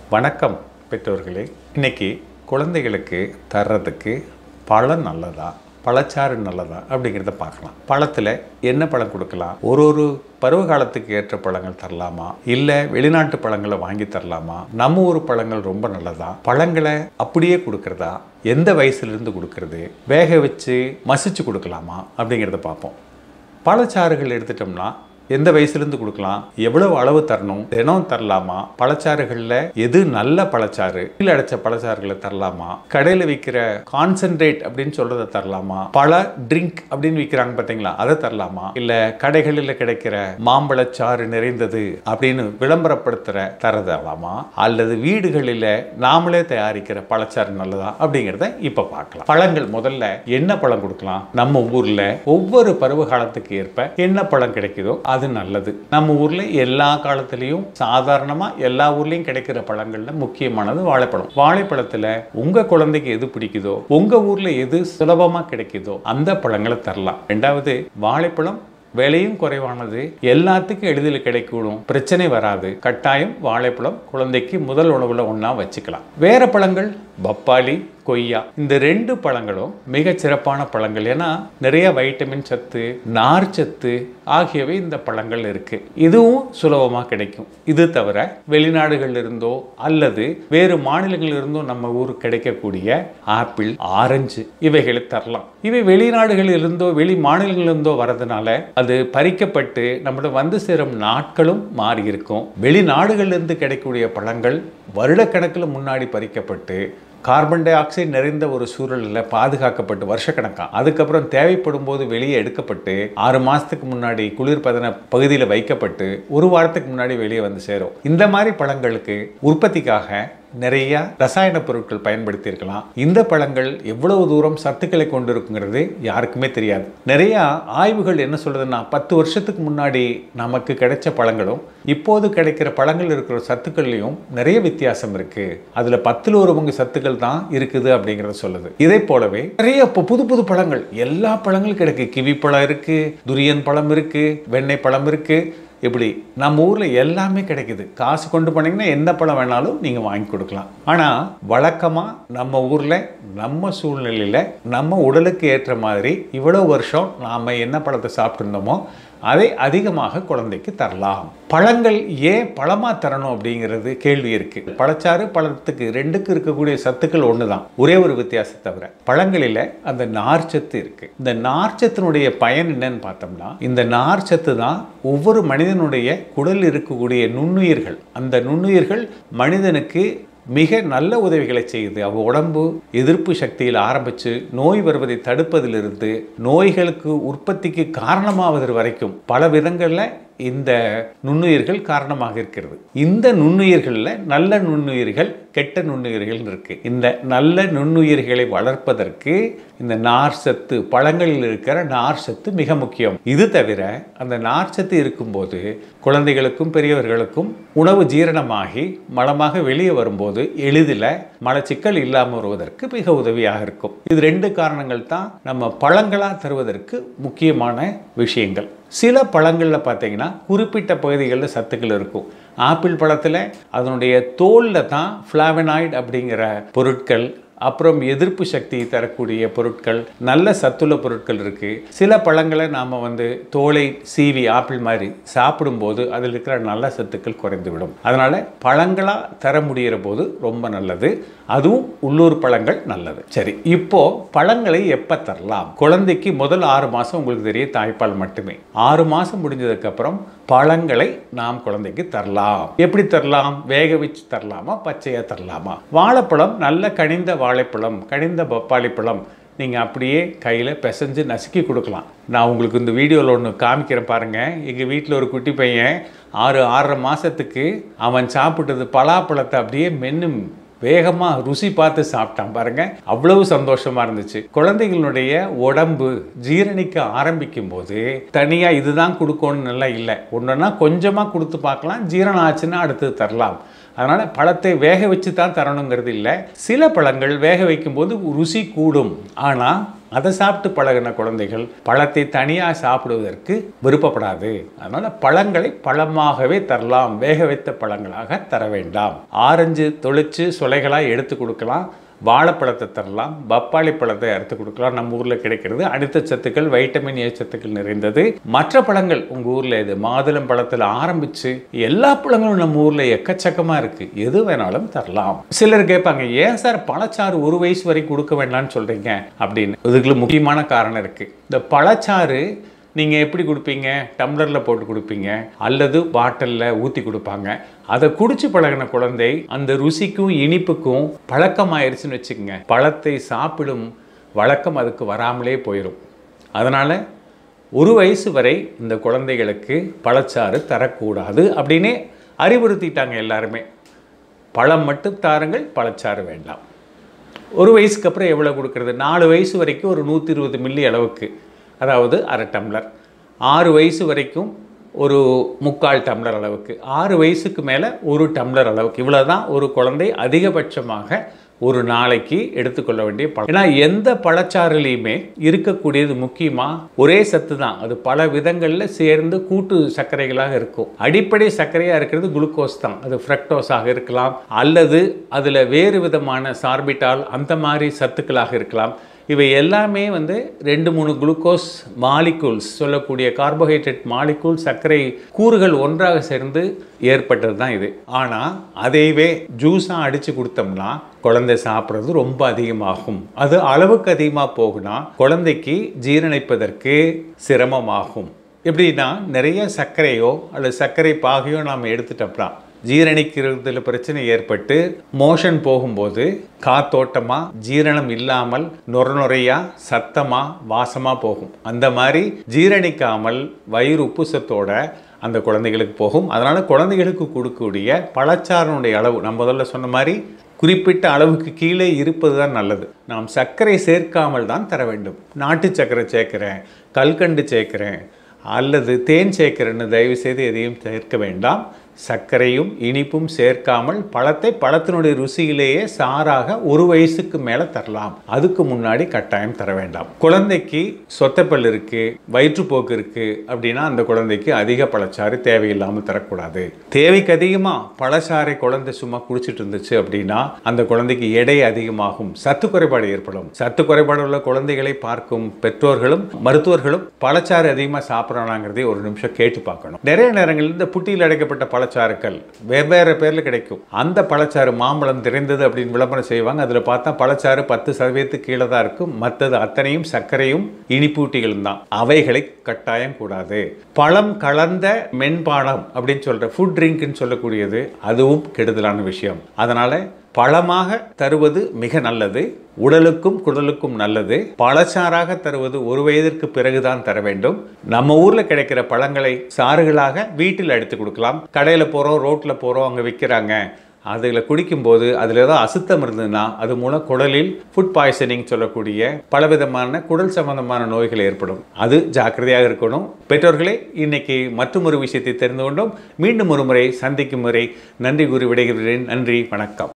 வணக்கம் பெற்றோர்களே இன்னைக்கு குழந்தைகளுக்கு தர்றதுக்கு பழம் நல்லதா பழச்சாறு நல்லதா அப்படிங்கிறத பார்க்கலாம் பழத்தில் என்ன பழம் கொடுக்கலாம் ஒரு ஒரு பருவ காலத்துக்கு ஏற்ற பழங்கள் தரலாமா இல்லை வெளிநாட்டு பழங்களை வாங்கி தரலாமா நம்ம ஊர் பழங்கள் ரொம்ப நல்லதா பழங்களை அப்படியே கொடுக்கறதா எந்த வயசுலேருந்து கொடுக்கறது வேக வச்சு மசிச்சு கொடுக்கலாமா அப்படிங்கிறத பார்ப்போம் பழச்சாறுகள் எடுத்துட்டோம்னா எந்த வயசுலேருந்து கொடுக்கலாம் எவ்வளவு அளவு தரணும் தினம் தரலாமா பழச்சாறுகளில் எது நல்ல பழச்சாறு இல்லை அடைச்ச பழச்சாறுகளை தரலாமா கடையில் விற்கிற கான்சென்ட்ரேட் அப்படின்னு சொல்றதை தரலாமா பழ ட்ரிங்க் அப்படின்னு விற்கிறாங்க பார்த்தீங்களா அதை தரலாமா இல்லை கடைகளில் கிடைக்கிற மாம்பழச்சாறு நிறைந்தது அப்படின்னு விளம்பரப்படுத்துகிற தரதலாமா அல்லது வீடுகளில் நாமளே தயாரிக்கிற பழச்சாறு நல்லதா அப்படிங்கிறத இப்போ பார்க்கலாம் பழங்கள் முதல்ல என்ன பழம் கொடுக்கலாம் நம்ம ஊரில் ஒவ்வொரு பருவ காலத்துக்கு ஏற்ப என்ன பழம் கிடைக்குதோ அது நல்லது நம்ம ஊர்ல எல்லா காலத்திலையும் சாதாரணமா எல்லா ஊர்லயும் கிடைக்கிற பழங்கள்ல முக்கியமானது வாழைப்பழம் வாழைப்பழத்துல உங்க குழந்தைக்கு எது பிடிக்குதோ உங்க ஊர்ல எது சுலபமா கிடைக்குதோ அந்த பழங்களை தரலாம் ரெண்டாவது வாழைப்பழம் விலையும் குறைவானது எல்லாத்துக்கும் எளிதில் கிடைக்கூடும் பிரச்சனை வராது கட்டாயம் வாழைப்பழம் குழந்தைக்கு முதல் உணவுல ஒன்றா வச்சுக்கலாம் வேற பழங்கள் பப்பாளி கொய்யா இந்த ரெண்டு பழங்களும் மிக சிறப்பான பழங்கள் ஏன்னா நிறைய வைட்டமின் சத்து நார் சத்து ஆகியவை இந்த பழங்கள் இருக்கு இதுவும் சுலபமாக கிடைக்கும் இது தவிர வெளிநாடுகள்ல இருந்தோ அல்லது வேறு மாநிலங்களில் இருந்தோ நம்ம ஊருக்கு கிடைக்கக்கூடிய ஆப்பிள் ஆரஞ்சு இவைகளை தரலாம் இவை வெளிநாடுகளில் இருந்தோ வெளி மாநிலங்களில் இருந்தோ வரதுனால அது பறிக்கப்பட்டு நம்மளோட வந்து சேரும் நாட்களும் மாறி இருக்கும் வெளிநாடுகளில் இருந்து கிடைக்கக்கூடிய பழங்கள் வருடக்கணக்கில் முன்னாடி பறிக்கப்பட்டு கார்பன் டை ஆக்சைடு நிறைந்த ஒரு சூழலில் பாதுகாக்கப்பட்டு வருஷக்கணக்காக அதுக்கப்புறம் தேவைப்படும் போது வெளியே எடுக்கப்பட்டு ஆறு மாதத்துக்கு முன்னாடி குளிர்பதன பகுதியில் வைக்கப்பட்டு ஒரு வாரத்துக்கு முன்னாடி வெளியே வந்து சேரும் இந்த மாதிரி பழங்களுக்கு உற்பத்திக்காக நிறைய ரசாயன பொருட்கள் பயன்படுத்தியிருக்கலாம் இந்த பழங்கள் எவ்வளவு தூரம் சத்துக்களை கொண்டிருக்குங்கிறது யாருக்குமே தெரியாது நிறைய ஆய்வுகள் என்ன சொல்றதுன்னா பத்து வருஷத்துக்கு முன்னாடி நமக்கு கிடைச்ச பழங்களும் இப்போது கிடைக்கிற பழங்கள் இருக்கிற சத்துக்கள்லையும் நிறைய வித்தியாசம் இருக்கு அதுல பத்துல ஒரு பங்கு சத்துக்கள் தான் இருக்குது அப்படிங்கறத சொல்லுது இதே போலவே நிறைய இப்போ புது புது பழங்கள் எல்லா பழங்களும் கிடைக்கு கிவி பழம் இருக்கு துரியன் பழம் இருக்கு வெண்ணெய் பழம் இருக்கு இப்படி நம்ம ஊரில் எல்லாமே கிடைக்குது காசு கொண்டு போனீங்கன்னா என்ன பழம் வேணாலும் நீங்கள் வாங்கி கொடுக்கலாம் ஆனால் வழக்கமாக நம்ம ஊரில் நம்ம சூழ்நிலையில் நம்ம உடலுக்கு ஏற்ற மாதிரி இவ்வளோ வருஷம் நாம் என்ன பழத்தை சாப்பிட்ருந்தோமோ அதை அதிகமாக குழந்தைக்கு தரலாம் பழங்கள் ஏன் பழமாக தரணும் அப்படிங்கிறது கேள்வி இருக்குது பழச்சாறு பழத்துக்கு ரெண்டுக்கு இருக்கக்கூடிய சத்துக்கள் ஒன்று தான் ஒரே ஒரு வித்தியாசம் தவிர பழங்களில் அந்த நார்ச்சத்து இருக்குது இந்த நார்ச்சத்தினுடைய பயன் என்னன்னு பார்த்தோம்னா இந்த நார்ச்சத்து தான் ஒவ்வொரு மனிதனுடைய குடலில் இருக்கக்கூடிய நுண்ணுயிர்கள் அந்த நுண்ணுயிர்கள் மனிதனுக்கு மிக நல்ல உதவிகளை செய்யுது அவ உடம்பு எதிர்ப்பு சக்தியில் ஆரம்பித்து நோய் வருவதை தடுப்பதிலிருந்து நோய்களுக்கு உற்பத்திக்கு காரணமாவது வரைக்கும் பல விதங்களில் இந்த நுண்ணுயிர்கள் காரணமாக இருக்கிறது இந்த நுண்ணுயிர்களில் நல்ல நுண்ணுயிர்கள் கெட்ட நுண்ணுயிர்கள் இருக்கு இந்த நல்ல நுண்ணுயிர்களை வளர்ப்பதற்கு இந்த நார் சத்து பழங்களில் இருக்கிற நார் சத்து மிக முக்கியம் இது தவிர அந்த நார் சத்து இருக்கும்போது குழந்தைகளுக்கும் பெரியவர்களுக்கும் உணவு ஜீரணமாகி மலமாக வெளியே வரும்போது எளிதில் மலச்சிக்கல் இல்லாமல் வருவதற்கு மிக உதவியாக இருக்கும் இது ரெண்டு காரணங்கள் தான் நம்ம பழங்களாக தருவதற்கு முக்கியமான விஷயங்கள் சில பழங்களில் பார்த்தீங்கன்னா குறிப்பிட்ட பகுதிகளில் சத்துக்கள் இருக்கும் ஆப்பிள் பழத்தில் அதனுடைய தோலில் தான் ஃப்ளாவனாய்டு அப்படிங்கிற பொருட்கள் அப்புறம் எதிர்ப்பு சக்தி தரக்கூடிய பொருட்கள் நல்ல சத்துள்ள பொருட்கள் இருக்குது சில பழங்களை நாம் வந்து தோலை சீவி ஆப்பிள் மாதிரி சாப்பிடும்போது அதில் இருக்கிற நல்ல சத்துக்கள் குறைந்து விடும் அதனால் பழங்களாக தர முடிகிற போது ரொம்ப நல்லது அதுவும் உள்ளூர் பழங்கள் நல்லது சரி இப்போ பழங்களை எப்போ தரலாம் குழந்தைக்கு முதல் ஆறு மாதம் உங்களுக்கு தெரிய தாய்ப்பால் மட்டுமே ஆறு மாதம் முடிஞ்சதுக்கப்புறம் பழங்களை நாம் குழந்தைக்கு தரலாம் எப்படி தரலாம் வேக வச்சு தரலாமா பச்சையாக தரலாமா வாழைப்பழம் நல்ல கனிந்த வாழைப்பழம் கனிந்த பப்பாளி பழம் நீங்கள் அப்படியே கையில் பிசைஞ்சு நசுக்கி கொடுக்கலாம் நான் உங்களுக்கு இந்த வீடியோவில் ஒன்று காமிக்கிறேன் பாருங்கள் எங்கள் வீட்டில் ஒரு குட்டி பையன் ஆறு ஆறரை மாதத்துக்கு அவன் சாப்பிட்டது பலாப்பழத்தை அப்படியே மென்று வேகமாக ருசி பார்த்து சாப்பிட்டான் பாருங்க அவ்வளவு சந்தோஷமா இருந்துச்சு குழந்தைகளுடைய உடம்பு ஜீரணிக்க ஆரம்பிக்கும் போது தனியாக இதுதான் கொடுக்கணும்னு நல்லா இல்லை ஒன்றுனா கொஞ்சமாக கொடுத்து பார்க்கலாம் ஜீரணம் ஆச்சுன்னா அடுத்து தரலாம் அதனால் பழத்தை வேக வச்சு தான் தரணுங்கிறது இல்லை சில பழங்கள் வேக வைக்கும்போது ருசி கூடும் ஆனால் அதை சாப்பிட்டு பழகின குழந்தைகள் பழத்தை தனியாக சாப்பிடுவதற்கு விருப்பப்படாது அதனால பழங்களை பழமாகவே தரலாம் வேக வைத்த பழங்களாக தர வேண்டாம் ஆரஞ்சு தொளிச்சு சுளைகளாக எடுத்து கொடுக்கலாம் வாழைப்பழத்தை தரலாம் பப்பாளி பழத்தை அறுத்து கொடுக்கலாம் நம்ம ஊரில் கிடைக்கிறது அனைத்து சத்துக்கள் வைட்டமின் ஏ சத்துக்கள் நிறைந்தது மற்ற பழங்கள் உங்கள் ஊரில் இது மாதுளம் பழத்தில் ஆரம்பித்து எல்லா பழங்களும் நம்ம ஊரில் எக்கச்சக்கமாக இருக்குது எது வேணாலும் தரலாம் சிலர் கேட்பாங்க ஏன் சார் பழச்சாறு ஒரு வயசு வரைக்கும் கொடுக்க வேண்டாம்னு சொல்கிறீங்க அப்படின்னு இதுக்குள்ள முக்கியமான காரணம் இருக்குது இந்த பழச்சாறு நீங்கள் எப்படி கொடுப்பீங்க டம்ளரில் போட்டு கொடுப்பீங்க அல்லது பாட்டிலில் ஊற்றி கொடுப்பாங்க அதை குடிச்சு பழகின குழந்தை அந்த ருசிக்கும் இனிப்புக்கும் பழக்கமாயிருச்சுன்னு வச்சுக்கோங்க பழத்தை சாப்பிடும் வழக்கம் அதுக்கு வராமலே போயிடும் அதனால் ஒரு வயசு வரை இந்த குழந்தைகளுக்கு பழச்சாறு தரக்கூடாது அப்படின்னே அறிவுறுத்திட்டாங்க எல்லாருமே பழம் மட்டும் தாருங்கள் பழச்சாறு வேண்டாம் ஒரு வயசுக்கு அப்புறம் எவ்வளோ கொடுக்குறது நாலு வயசு வரைக்கும் ஒரு நூற்றி இருபது மில்லி அளவுக்கு அதாவது அரை டம்ளர் ஆறு வயசு வரைக்கும் ஒரு முக்கால் டம்ளர் அளவுக்கு ஆறு வயசுக்கு மேலே ஒரு டம்ளர் அளவுக்கு இவ்வளோ தான் ஒரு குழந்தை அதிகபட்சமாக ஒரு நாளைக்கு எடுத்துக்கொள்ள வேண்டிய பழம் ஏன்னா எந்த பழச்சாறுலையுமே இருக்கக்கூடியது முக்கியமாக ஒரே சத்து தான் அது பல விதங்களில் சேர்ந்து கூட்டு சர்க்கரைகளாக இருக்கும் அடிப்படை சர்க்கரையாக இருக்கிறது குளுக்கோஸ் தான் அது ஃப்ரக்டோஸாக இருக்கலாம் அல்லது அதில் வேறு விதமான சார்பிட்டால் அந்த மாதிரி சத்துக்களாக இருக்கலாம் இவை எல்லாமே வந்து ரெண்டு மூணு குளுக்கோஸ் மாலிகூல்ஸ் சொல்லக்கூடிய கார்போஹைட்ரேட் மாலிகூல் சர்க்கரை கூறுகள் ஒன்றாக சேர்ந்து ஏற்பட்டது தான் இது ஆனால் அதைவே ஜூஸாக அடித்து கொடுத்தோம்னா குழந்தை சாப்பிட்றது ரொம்ப அதிகமாகும் அது அளவுக்கு அதிகமாக போகுனா குழந்தைக்கு ஜீரணிப்பதற்கு சிரமமாகும் எப்படின்னா நிறைய சர்க்கரையோ அல்லது சர்க்கரை பாகையோ நாம் எடுத்துட்டோம்னா ஜீரணிக்கிறதுல பிரச்சனை ஏற்பட்டு மோஷன் போகும்போது காத்தோட்டமாக ஜீரணம் இல்லாமல் நொர நுறையா சத்தமாக வாசமாக போகும் அந்த மாதிரி ஜீரணிக்காமல் வயிறு உப்புசத்தோட அந்த குழந்தைகளுக்கு போகும் அதனால் குழந்தைகளுக்கு கொடுக்கக்கூடிய பழச்சாறினுடைய அளவு நம்ம முதல்ல சொன்ன மாதிரி குறிப்பிட்ட அளவுக்கு கீழே இருப்பது தான் நல்லது நாம் சர்க்கரை சேர்க்காமல் தான் தர வேண்டும் நாட்டு சர்க்கரை சேர்க்கிறேன் கல்கண்டு சேர்க்கிறேன் அல்லது தேன் சேர்க்கிறேன்னு தயவு செய்து எதையும் சேர்க்க வேண்டாம் சர்க்கரையும் இனிப்பும் சேர்க்காமல் பழத்தை பழத்தினுடைய ருசியிலேயே சாராக ஒரு வயசுக்கு மேலே தரலாம் அதுக்கு முன்னாடி கட்டாயம் தர வேண்டாம் குழந்தைக்கு சொத்தப்பல் இருக்கு வயிற்றுப்போக்கு இருக்கு அப்படின்னா அந்த குழந்தைக்கு அதிக பழச்சாறு தேவையில்லாமல் தரக்கூடாது தேவைக்கு அதிகமாக பழச்சாறை குழந்தை சும்மா குடிச்சிட்டு இருந்துச்சு அப்படின்னா அந்த குழந்தைக்கு எடை அதிகமாகும் சத்து குறைபாடு ஏற்படும் சத்து குறைபாடு உள்ள குழந்தைகளை பார்க்கும் பெற்றோர்களும் மருத்துவர்களும் பழச்சாறு அதிகமாக சாப்பிட்றானாங்கிறதை ஒரு நிமிஷம் கேட்டு பார்க்கணும் நிறைய நேரங்களில் இந்த புட்டியில் அடைக்கப்பட்ட பழச்சாறுக்கள் வெவ்வேறு பேரில் கிடைக்கும் அந்த பழச்சாறு மாம்பழம் திறந்தது அப்படின்னு விளம்பரம் செய்வாங்க அதில் பார்த்தா பழச்சாறு பத்து சதவீதத்துக்கு கீழே தான் இருக்கும் மற்றது அத்தனையும் சர்க்கரையும் இனிப்பூட்டிகளும் தான் அவைகளை கட்டாயம் கூடாது பழம் கலந்த மென்பானம் அப்படின்னு சொல்கிற ஃபுட் ட்ரிங்க்னு சொல்லக்கூடியது அதுவும் கெடுதலான விஷயம் அதனால் பழமாக தருவது மிக நல்லது உடலுக்கும் குடலுக்கும் நல்லது பழச்சாறாக தருவது ஒரு வயதிற்கு பிறகுதான் தர வேண்டும் நம்ம ஊர்ல கிடைக்கிற பழங்களை சாறுகளாக வீட்டில் எடுத்து கொடுக்கலாம் கடையில போறோம் ரோட்ல போறோம் அங்க விற்கிறாங்க அதில் குடிக்கும்போது அதில் ஏதோ அசுத்தம் இருந்ததுன்னா அது மூலம் குடலில் ஃபுட் பாய்சனிங் சொல்லக்கூடிய பலவிதமான குடல் சம்பந்தமான நோய்கள் ஏற்படும் அது ஜாக்கிரதையாக இருக்கணும் பெற்றோர்களே இன்னைக்கு மற்றும் ஒரு விஷயத்தை தெரிந்து கொண்டோம் மீண்டும் ஒரு முறை சந்திக்கும் முறை நன்றி கூறி விடைகிறேன் நன்றி வணக்கம்